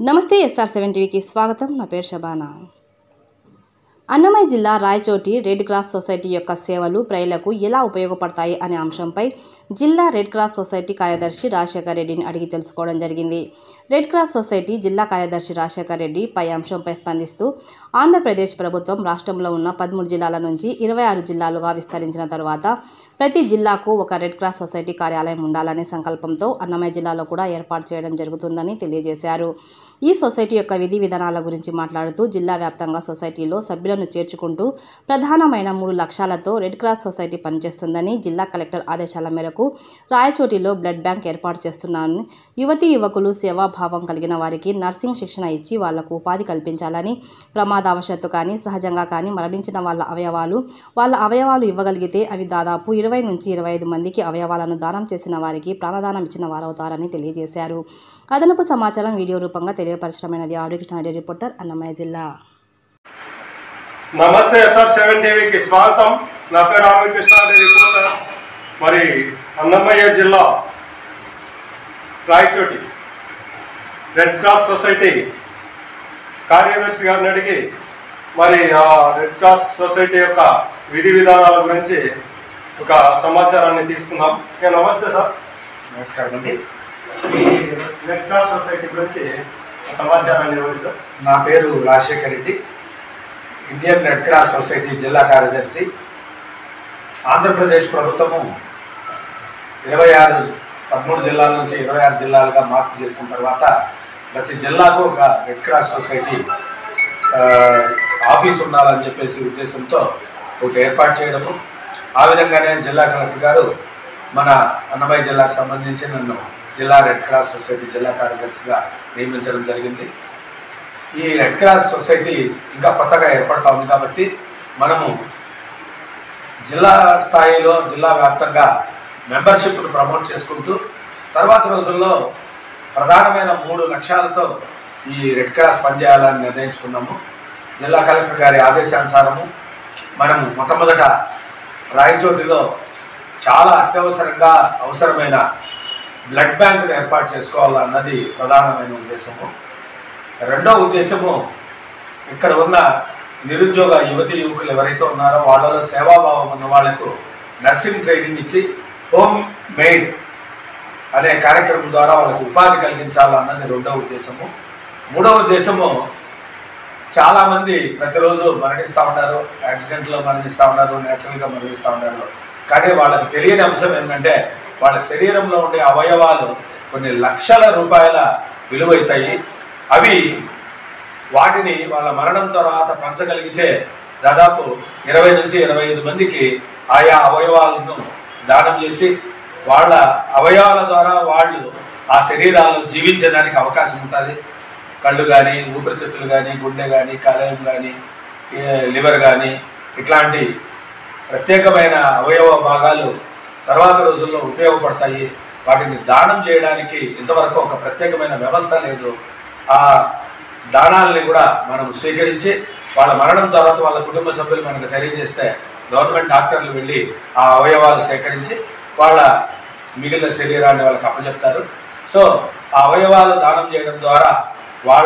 నమస్తే SR seven టీవీకి స్వాగతం నా పేరు శబానా అన్నమయ్య జిల్లా రాయచోటి రెడ్ క్రాస్ సొసైటీ యొక్క సేవలు ప్రజలకు ఎలా ఉపయోగపడతాయి అనే అంశంపై జిల్లా రెడ్ క్రాస్ సొసైటీ కార్యదర్శి రాజశేఖర్ రెడ్డిని అడిగి తెలుసుకోవడం జరిగింది రెడ్ క్రాస్ సొసైటీ జిల్లా కార్యదర్శి రాజశేఖర్ రెడ్డి పై అంశంపై స్పందిస్తూ ఆంధ్రప్రదేశ్ ప్రభుత్వం రాష్ట్రంలో ఉన్న పదమూడు జిల్లాల నుంచి ఇరవై ఆరు జిల్లాలుగా విస్తరించిన తరువాత ప్రతి జిల్లాకు ఒక రెడ్ క్రాస్ సొసైటీ కార్యాలయం ఉండాలనే సంకల్పంతో అన్నమయ్య జిల్లాలో కూడా ఏర్పాటు చేయడం జరుగుతుందని తెలియజేశారు ఈ సొసైటీ యొక్క విధి విధానాల గురించి మాట్లాడుతూ జిల్లా వ్యాప్తంగా సొసైటీలో సభ్యులను చేర్చుకుంటూ ప్రధానమైన మూడు లక్ష్యాలతో రెడ్ క్రాస్ సొసైటీ పనిచేస్తుందని జిల్లా కలెక్టర్ ఆదేశాల మేరకు రాయచోటిలో బ్లడ్ బ్యాంక్ ఏర్పాటు చేస్తున్నానని యువతీ యువకులు సేవాభావం కలిగిన వారికి నర్సింగ్ శిక్షణ ఇచ్చి వాళ్లకు ఉపాధి కల్పించాలని ప్రమాదవశత్తు కానీ సహజంగా కానీ మరణించిన వాళ్ళ అవయవాలు వాళ్ళ అవయవాలు ఇవ్వగలిగితే అవి దాదాపు ఇరవై నుంచి ఇరవై ఐదు మందికి అవయవాలను దానం చేసిన వారికి ప్రాణదానం ఇచ్చిన వారవుతారని తెలియజేశారు అదనపు సమాచారం వీడియో రూపంగా తెలియపరచడమైనది ఆడియో కృష్ణారెడ్డి రిపోర్టర్ అన్నమయ్య జిల్లా నమస్తే ఎస్ఆర్ సెవెన్ టీవీకి స్వాగతం నా పేరు ఆరోగ్య కృష్ణారెడ్డి రిపోర్టర్ మరి అన్నమయ్య జిల్లా రాయచోటి రెడ్ క్రాస్ సొసైటీ కార్యదర్శి గారిని అడిగి మరి ఆ రెడ్ క్రాస్ సొసైటీ యొక్క విధి విధానాల గురించి ఒక సమాచారాన్ని తీసుకుందాం ఏ, నమస్తే సార్ నమస్కారం అండి ఈ రెడ్ క్రాస్ సొసైటీ గురించి సమాచారాన్ని ఇవ్వండి సార్ నా పేరు Rajasekhar Reddy Indian red cross society జిల్లా కార్యదర్శి ఆంధ్రప్రదేశ్ ప్రభుత్వము ఇరవై ఆరు పదమూడు జిల్లాల నుంచి ఇరవై ఆరు జిల్లాలుగా మార్పు చేసిన తర్వాత ప్రతి జిల్లాకు ఒక రెడ్ క్రాస్ సొసైటీ ఆ, ఆఫీస్ ఉండాలని చెప్పేసి ఉద్దేశంతో ఒకటి ఏర్పాటు చేయడము ఆ విధంగానే జిల్లా కలెక్టర్ గారు మన అన్నమయ్య జిల్లాకు సంబంధించి నన్ను జిల్లా రెడ్ క్రాస్ సొసైటీ జిల్లా కార్యదర్శిగా నియమించడం జరిగింది ఈ రెడ్ క్రాస్ సొసైటీ ఇంకా కొత్తగా ఏర్పడతా ఉంది కాబట్టి మనము జిల్లా స్థాయిలో జిల్లా వ్యాప్తంగా మెంబర్షిప్ను ప్రమోట్ చేసుకుంటూ తర్వాత రోజుల్లో ప్రధానమైన మూడు లక్ష్యాలతో ఈ రెడ్ క్రాస్ పనిచేయాలని నిర్ణయించుకున్నాము జిల్లా కలెక్టర్ గారి ఆదేశానుసారము మనము మొట్టమొదట రాయచోటిలో చాలా అత్యవసరంగా అవసరమైన బ్లడ్ బ్యాంకును ఏర్పాటు చేసుకోవాలన్నది ప్రధానమైన ఉద్దేశము రెండో ఉద్దేశము ఇక్కడ ఉన్న నిరుద్యోగ యువతి యువకులు ఎవరైతే ఉన్నారో వాళ్ళలో సేవాభావం ఉన్న వాళ్లకు నర్సింగ్ ట్రైనింగ్ ఇచ్చి హోమ్ మెయిడ్ అనే కార్యక్రమం ద్వారా వాళ్ళకు ఉపాధి కలిగించాలన్నది రెండవ ఉద్దేశము మూడవ ఉద్దేశము చాలామంది ప్రతిరోజు మరణిస్తూ ఉన్నారు యాక్సిడెంట్లో మరణిస్తూ ఉన్నారు న్యాచురల్గా మరణిస్తూ ఉన్నారు కానీ వాళ్ళకి తెలియని అంశం ఏంటంటే వాళ్ళ శరీరంలో ఉండే అవయవాలు కొన్ని లక్షల రూపాయల విలువైతాయి అవి వాటిని వాళ్ళ మరణం తర్వాత పంచగలిగితే దాదాపు ఇరవై నుంచి ఇరవై ఐదు మందికి ఆయా అవయవాలను దానం చేసి వాళ్ళ అవయవాల ద్వారా వాళ్ళు ఆ శరీరాలు జీవించడానికి అవకాశం ఉంటుంది కళ్ళు కానీ ఊపిరితిత్తులు కానీ గుండె కానీ కాలేయం కానీ లివర్ కానీ ఇట్లాంటి ప్రత్యేకమైన అవయవ భాగాలు తర్వాత రోజుల్లో ఉపయోగపడతాయి వాటిని దానం చేయడానికి ఇంతవరకు ఒక ప్రత్యేకమైన వ్యవస్థ లేదు ఆ దానాలని కూడా మనం స్వీకరించి వాళ్ళ మరణం తర్వాత వాళ్ళ కుటుంబ సభ్యులు మనకు తెలియజేస్తే గవర్నమెంట్ డాక్టర్లు వెళ్ళి ఆ అవయవాలు సేకరించి వాళ్ళ మిగిలిన శరీరాన్ని వాళ్ళకి అప్పచెప్తారు సో ఆ అవయవాలు దానం చేయడం ద్వారా వాళ్ళ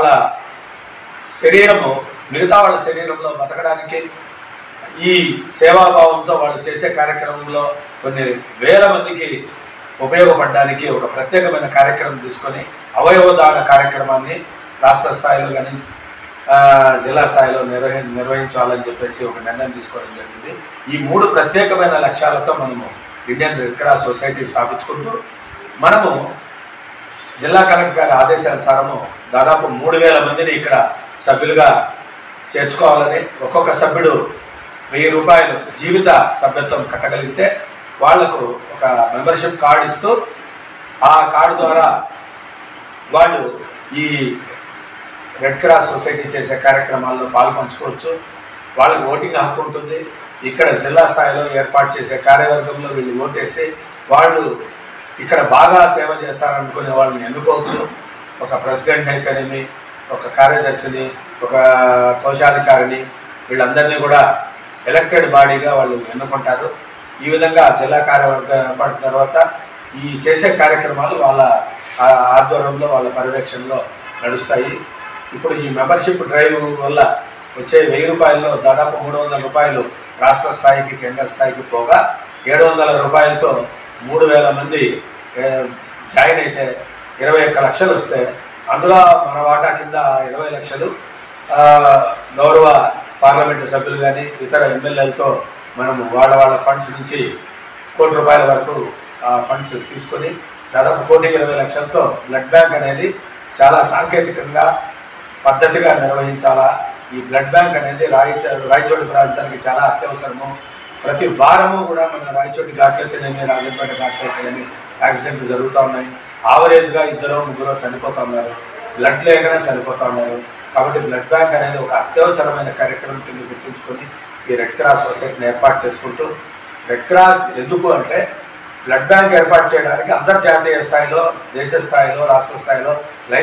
శరీరము మిగతా వాళ్ళ శరీరంలో బతకడానికి ఈ సేవాభావంతో వాళ్ళు చేసే కార్యక్రమంలో కొన్ని వేల మందికి ఉపయోగపడడానికి ఒక ప్రత్యేకమైన కార్యక్రమం తీసుకొని అవయవ దాన కార్యక్రమాన్ని రాష్ట్ర స్థాయిలో కానీ జిల్లా స్థాయిలో నిర్వహి నిర్వహించాలని చెప్పేసి ఒక నిర్ణయం తీసుకోవడం జరిగింది ఈ మూడు ప్రత్యేకమైన లక్ష్యాలతో మనము ఇండియన్ రెడ్ క్రాస్ సొసైటీ స్థాపించుకుంటూ మనము జిల్లా కలెక్టర్ గారి ఆదేశానుసారము దాదాపు మూడు వేల మందిని ఇక్కడ సభ్యులుగా చేర్చుకోవాలని ఒక్కొక్క సభ్యుడు వెయ్యి రూపాయలు జీవిత సభ్యత్వం కట్టగలిగితే వాళ్లకు ఒక మెంబర్షిప్ కార్డు ఇస్తూ ఆ కార్డు ద్వారా వాళ్ళు ఈ రెడ్ క్రాస్ సొసైటీ చేసే కార్యక్రమాల్లో పాల్పంచుకోవచ్చు వాళ్ళకి ఓటింగ్ హక్కు ఉంటుంది ఇక్కడ జిల్లా స్థాయిలో ఏర్పాటు చేసే కార్యవర్గంలో వీళ్ళు ఓటేసి వాళ్ళు ఇక్కడ బాగా సేవ చేస్తారనుకునే వాళ్ళని ఎన్నుకోవచ్చు ఒక ప్రెసిడెంట్ అయితేనేమి ఒక కార్యదర్శిని ఒక కోశాధికారిని వీళ్ళందరినీ కూడా ఎలక్టెడ్ బాడీగా వాళ్ళు ఎన్నుకుంటారు ఈ విధంగా జిల్లా కార్యవర్గం ఏర్పడిన తర్వాత ఈ చేసే కార్యక్రమాలు వాళ్ళ ఆ ఆధ్వర్యంలో వాళ్ళ పర్యవేక్షణలో నడుస్తాయి ఇప్పుడు ఈ మెంబర్షిప్ డ్రైవ్ వల్ల వచ్చే వెయ్యి రూపాయల్లో దాదాపు మూడు వందల రూపాయలు రాష్ట్ర స్థాయికి కేంద్ర స్థాయికి పోగా ఏడు వందల రూపాయలతో మూడు వేల మంది ఏ, జాయిన్ అయితే ఇరవై ఒక్క లక్షలు వస్తే అందులో మన వాటా కింద ఇరవై లక్షలు ఆ, గౌరవ పార్లమెంటు సభ్యులు కానీ ఇతర ఎమ్మెల్యేలతో మనము వాళ్ళ వాళ్ళ ఫండ్స్ నుంచి కోటి రూపాయల వరకు ఆ ఫండ్స్ తీసుకొని దాదాపు కోటి ఇరవై లక్షలతో బ్లడ్ బ్యాంక్ అనేది చాలా సాంకేతికంగా పద్ధతిగా నిర్వహించాలా ఈ బ్లడ్ బ్యాంక్ అనేది రాయచ రాయచోటి ప్రాంతానికి చాలా అత్యవసరము ప్రతి వారము కూడా మన రాయచోటి ఘాట్లయితేనేమి రాజంపేట ఘాట్లయితేనేమి యాక్సిడెంట్లు జరుగుతూ ఉన్నాయి ఆవరేజ్గా ఇద్దరు ముగ్గురు చనిపోతూ ఉన్నారు బ్లడ్ లేకనే చనిపోతూ ఉన్నారు కాబట్టి బ్లడ్ బ్యాంక్ అనేది ఒక అత్యవసరమైన కార్యక్రమం కింద గుర్తుంచుకొని ఈ రెడ్ క్రాస్ సొసైటీని ఏర్పాటు చేసుకుంటూ రెడ్ క్రాస్ ఎందుకు అంటే బ్లడ్ బ్యాంక్ ఏర్పాటు చేయడానికి అంతర్జాతీయ స్థాయిలో దేశ స్థాయిలో రాష్ట్ర స్థాయిలో